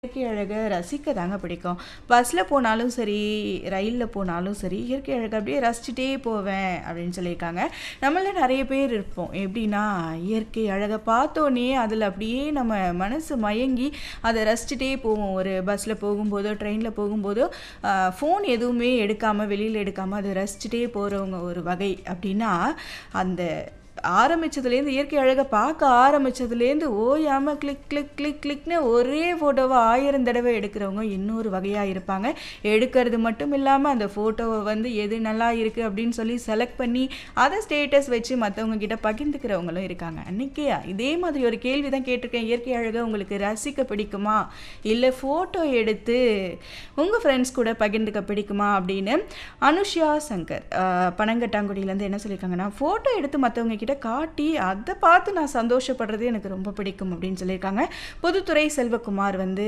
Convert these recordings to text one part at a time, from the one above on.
இயற்கை அழகை ரசிக்க தாங்க பிடிக்கும் பஸ்ஸில் போனாலும் சரி ரயிலில் போனாலும் சரி இயற்கை அழகை அப்படியே ரசிச்சுட்டே போவேன் அப்படின்னு சொல்லியிருக்காங்க நம்மள நிறைய பேர் இருப்போம் எப்படின்னா இயற்கை அழகை பார்த்தோன்னே அதில் அப்படியே நம்ம மனசு மயங்கி அதை ரசிச்சுட்டே போவோம் ஒரு பஸ்ஸில் போகும்போதோ ட்ரெயினில் போகும்போதோ ஃபோன் எதுவுமே எடுக்காமல் வெளியில் எடுக்காமல் அதை ரசிச்சுட்டே போகிறவங்க ஒரு வகை அப்படின்னா அந்த ஆரம்பிச்சதுலேருந்து இயற்கை அழகை பார்க்க ஆரம்பிச்சதுலேருந்து ஓயாமல் கிளிக் கிளிக் கிளிக் கிளிக்னு ஒரே ஃபோட்டோவை ஆயிரம் தடவை எடுக்கிறவங்க இன்னொரு வகையாக இருப்பாங்க எடுக்கிறது மட்டும் இல்லாமல் அந்த ஃபோட்டோவை வந்து எது நல்லா இருக்குது அப்படின்னு சொல்லி செலக்ட் பண்ணி அதை ஸ்டேட்டஸ் வச்சு மற்றவங்க கிட்ட பகிர்ந்துக்கிறவங்களும் இருக்காங்க அன்றைக்கி இதே மாதிரி ஒரு கேள்வி தான் கேட்டிருக்கேன் இயற்கை அழகை உங்களுக்கு ரசிக்க பிடிக்குமா இல்லை ஃபோட்டோ எடுத்து உங்கள் ஃப்ரெண்ட்ஸ் கூட பகிர்ந்துக்க பிடிக்குமா அப்படின்னு அனுஷ்யா சங்கர் ஆஹ், பனங்கட்டாங்குடியிலேருந்து என்ன சொல்லியிருக்காங்கன்னா ஃபோட்டோ எடுத்து மற்றவங்க கிட்ட காட்டி அதை பார்த்து நான் சந்தோஷப்படுறது எனக்கு ரொம்ப பிடிக்கும் அப்படின்னு சொல்லியிருக்காங்க பொதுத்துறை செல்வகுமார் வந்து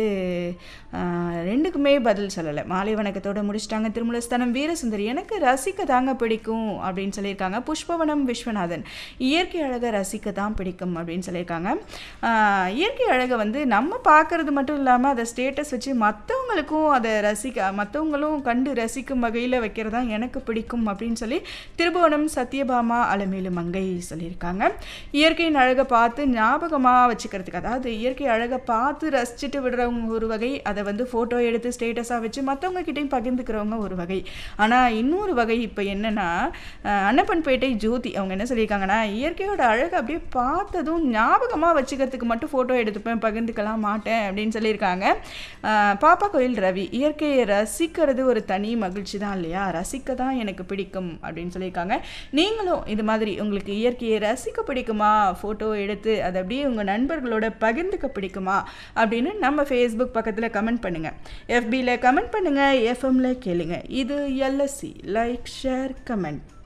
ஆஹ், ரெண்டுக்குமே பதில் சொல்லலை மாலை வணக்கத்தோட முடிச்சிட்டாங்க திருமலஸ்தானம் வீரசுந்தரி எனக்கு ரசிக்க தாங்க பிடிக்கும் அப்படின்னு சொல்லியிருக்காங்க புஷ்பவனம் விஸ்வநாதன் இயற்கை அழகை ரசிக்க தான் பிடிக்கும் அப்படின்னு சொல்லியிருக்காங்க ஆஹ், இயற்கை அழகை வந்து நம்ம பார்க்கறது மட்டும் இல்லாமல் அதை ஸ்டேட்டஸ் வச்சு மற்றவங்களுக்கும் அதை ரசிக்க மற்றவங்களும் கண்டு ரசிக்கும் வகையில் வைக்கிறது தான் எனக்கு பிடிக்கும் அப்படின்னு சொல்லி திருபுவனம் சத்யபாமா அலமேலு மங்கை சொல்லியிருக்காங்க இயற்கையின் அழகை பார்த்து ஞாபகமாக வச்சுக்கிறதுக்கு அதாவது இயற்கை அழகை பார்த்து ரசிச்சுட்டு விடுறவங்க ஒரு வகை அதை வந்து ஃபோட்டோ எடுத்து ஸ்டேட்டஸாக வச்சு மற்றவங்க கிட்டையும் பகிர்ந்துக்கிறவங்க ஒரு வகை ஆனால் இன்னொரு வகை இப்போ என்னன்னா அஹ், அன்னப்பன்பேட்டை ஜோதி அவங்க என்ன சொல்லியிருக்காங்கன்னா இயற்கையோட அழகை அப்படியே பார்த்ததும் ஞாபகமாக வச்சுக்கிறதுக்கு மட்டும் ஃபோட்டோ எடுத்துப்பேன் பகிர்ந்துக்கலாம் மாட்டேன் அப்படின்னு சொல்லியிருக்காங்க அஹ், பாப்பா கோயில் ரவி இயற்கையை ரசிக்கிறது ஒரு தனி மகிழ்ச்சி தான் இல்லையா ரசிக்க தான் எனக்கு பிடிக்கும் அப்படின்னு சொல்லியிருக்காங்க நீங்களும் இது மாதிரி உங்களுக்கு இயற்கையை ரசிக்க பிடிக்குமா ஃபோட்டோ எடுத்து அதை அப்படியே உங்கள் நண்பர்களோட பகிர்ந்துக்க பிடிக்குமா அப்படின்னு நம்ம ஃபேஸ்புக் பக்கத்தில் கமெண்ட் பண்ணுங்கள் எஃபியில் கமெண்ட் பண்ணுங்கள் எஃப்எம்ல கேளுங்க இது எல்எஸ்சி லைக் ஷேர் கமெண்ட்